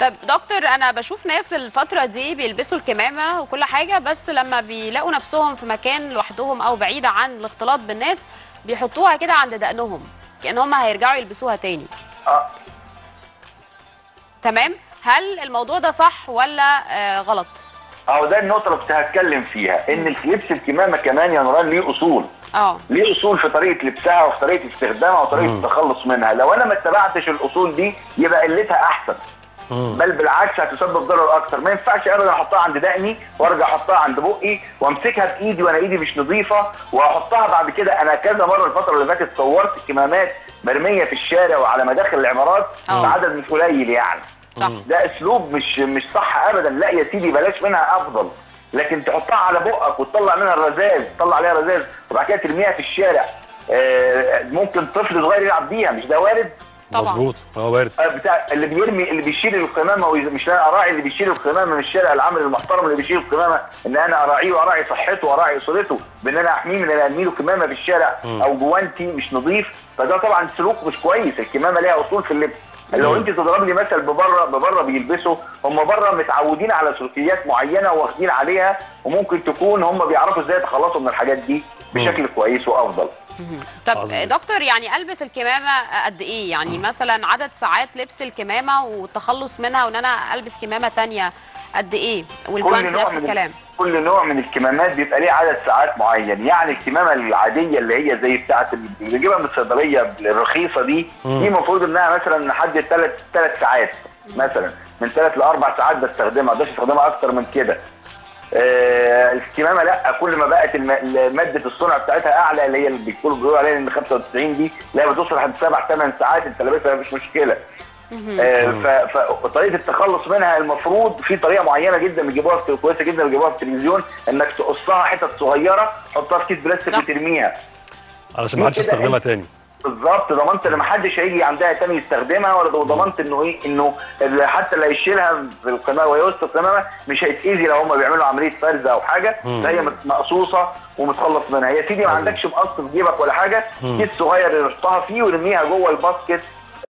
طب دكتور انا بشوف ناس الفتره دي بيلبسوا الكمامه وكل حاجه بس لما بيلاقوا نفسهم في مكان لوحدهم او بعيده عن الاختلاط بالناس بيحطوها كده عند دقنهم كأن هم هيرجعوا يلبسوها تاني اه تمام هل الموضوع ده صح ولا آه غلط اهو ده النقطه اللي كنت هتكلم فيها ان لبس الكمامه كمان يا نوران ليه اصول اه ليه اصول في طريقه لبسها وفي طريقه استخدامها وطريقه التخلص منها لو انا ما اتبعتش الاصول دي يبقى قلتها احسن بل بالعكس هتسبب ضرر اكتر ما ينفعش ابدا احطها عند دقني وارجع احطها عند بقي وامسكها بايدي وانا ايدي مش نظيفه واحطها بعد كده انا كذا مره الفتره اللي فاتت صورت كمامات مرميه في الشارع وعلى مداخل العمارات آه. بعدد مش قليل يعني صح ده اسلوب مش مش صح ابدا لا يا سيدي بلاش منها افضل لكن تحطها على بقك وتطلع منها الرذاذ تطلع عليها رذاذ وبعد كده ترميها في الشارع آه، ممكن طفل صغير يلعب بيها مش ده وارد طبعا. مظبوط اه وارد آه، بتاع اللي بيرمي اللي بيشيل القمامه ويز- مش انا اراعي اللي بيشيل القمامه من الشارع العامل المحترم اللي بيشيل القمامه ان انا اراعيه واراعي صحته واراعي اسرته بان انا احميه من ان أنا ارمي له قمامه في الشارع او جوانتي مش نظيف فده طبعا سلوك مش كويس القمامه ليها اصول في اللبس لو انت تضرب لي مثل ببره ببره بيلبسوا هم بره متعودين على سلوكيات معينه واخدين عليها وممكن تكون هم بيعرفوا ازاي يتخلصوا من الحاجات دي بشكل كويس وافضل طب عظيم. دكتور يعني البس الكمامه قد ايه يعني مثلا عدد ساعات لبس الكمامه والتخلص منها وان انا البس كمامه تانية قد ايه والجوانت نفس من الكلام كل نوع من الكمامات بيبقى ليه عدد ساعات معين يعني الكمامه العاديه اللي هي زي بتاعه اللي بنجيبها من الصيدليه الرخيصه دي دي المفروض انها مثلا لحد ثلاث ثلاث ساعات مثلا من ثلاث لاربع ساعات بستخدمها ما اقدرش استخدمها اكتر من كده آه الكمامه لا كل ما بقت الم- ماده الصنع بتاعتها اعلى اللي هي اللي بيقولوا بيقولوا عليها ان 95 دي لا بتوصل لحد سبع ثمان ساعات انت لابسها مش مشكله آه، ف- فطريقه التخلص منها المفروض في طريقه معينه جدا بيجيبوها في كويسه جدا بيجيبوها في التلفزيون انك تقصها حتت صغيره تحطها في كيس بلاستيك صح. وترميها علشان ما حدش كده يستخدمها انت- تاني بالظبط ضمنت ان محدش هيجي عندها تاني يستخدمها ولا ضمنت انه ايه انه اللي حتى اللي هيشيلها في القمامه ويوسط القمامه مش هيتاذي لو هم بيعملوا عمليه فرز او حاجه لا هي مت- مقصوصه ومتخلص منها يا سيدي ما عظيم. عندكش مقص في جيبك ولا حاجه كيس صغير يحطها فيه ويرميها جوه الباسكت